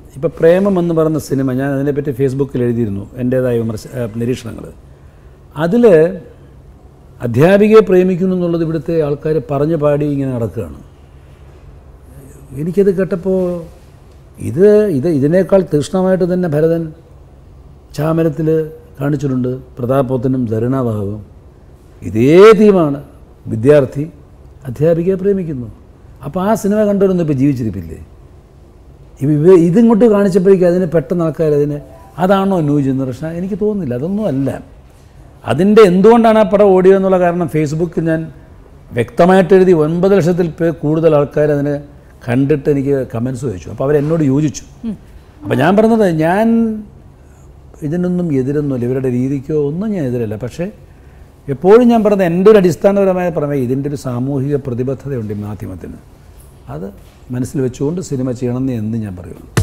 ഇപ്പോൾ പ്രേമം എന്ന് പറയുന്ന സിനിമ ഞാൻ അതിനെപ്പറ്റി ഫേസ്ബുക്കിൽ എഴുതിയിരുന്നു എൻ്റേതായ വിമർശ നിരീക്ഷണങ്ങൾ അതിൽ അധ്യാപികയെ പ്രേമിക്കുന്നു എന്നുള്ളത് ഇവിടുത്തെ ആൾക്കാർ പറഞ്ഞു പാടി ഇങ്ങനെ നടക്കുകയാണ് എനിക്കത് കേട്ടപ്പോൾ ഇത് ഇത് ഇതിനേക്കാൾ തീക്ഷ്ണമായിട്ട് തന്നെ ഭരതൻ ചാമരത്തിൽ കാണിച്ചിട്ടുണ്ട് പ്രതാപോത്തനും ധരുണാഭാഗവും ഇതേ തീമാണ് വിദ്യാർത്ഥി അധ്യാപികയെ പ്രേമിക്കുന്നു അപ്പോൾ ആ സിനിമ കണ്ടവരൊന്നും ഇപ്പോൾ ജീവിച്ചിരിപ്പില്ലേ ഇവ ഇവ ഇതിങ്ങോട്ട് കാണിച്ചപ്പോഴേക്കും അതിന് പെട്ടെന്ന് ആൾക്കാർ അതിന് അതാണോ ന്യൂ ജനറേഷൻ എനിക്ക് തോന്നുന്നില്ല അതൊന്നും അല്ല അതിൻ്റെ എന്തുകൊണ്ടാണ് ആ പടം ഓടിയോ എന്നുള്ള കാരണം ഫേസ്ബുക്കിൽ ഞാൻ വ്യക്തമായിട്ട് എഴുതി ഒൻപത് ലക്ഷത്തിൽ പേർ കൂടുതൽ ആൾക്കാർ അതിന് കണ്ടിട്ട് എനിക്ക് കമൻസ് ചോദിച്ചു അപ്പോൾ അവരെന്നോട് യോജിച്ചു അപ്പോൾ ഞാൻ പറഞ്ഞത് ഞാൻ ഇതിനൊന്നും എതിരൊന്നുമില്ല ഇവരുടെ രീതിക്കോ ഒന്നും ഞാൻ എതിരല്ല പക്ഷേ എപ്പോഴും ഞാൻ പറഞ്ഞത് എൻ്റെ ഒരു അടിസ്ഥാനപരമായ പ്രമേയം ഇതിൻ്റെ ഒരു സാമൂഹിക പ്രതിബദ്ധതയുണ്ട് ഈ മാധ്യമത്തിന് അത് മനസ്സിൽ വെച്ചുകൊണ്ട് സിനിമ ചെയ്യണമെന്ന് എന്ന് ഞാൻ പറയുള്ളൂ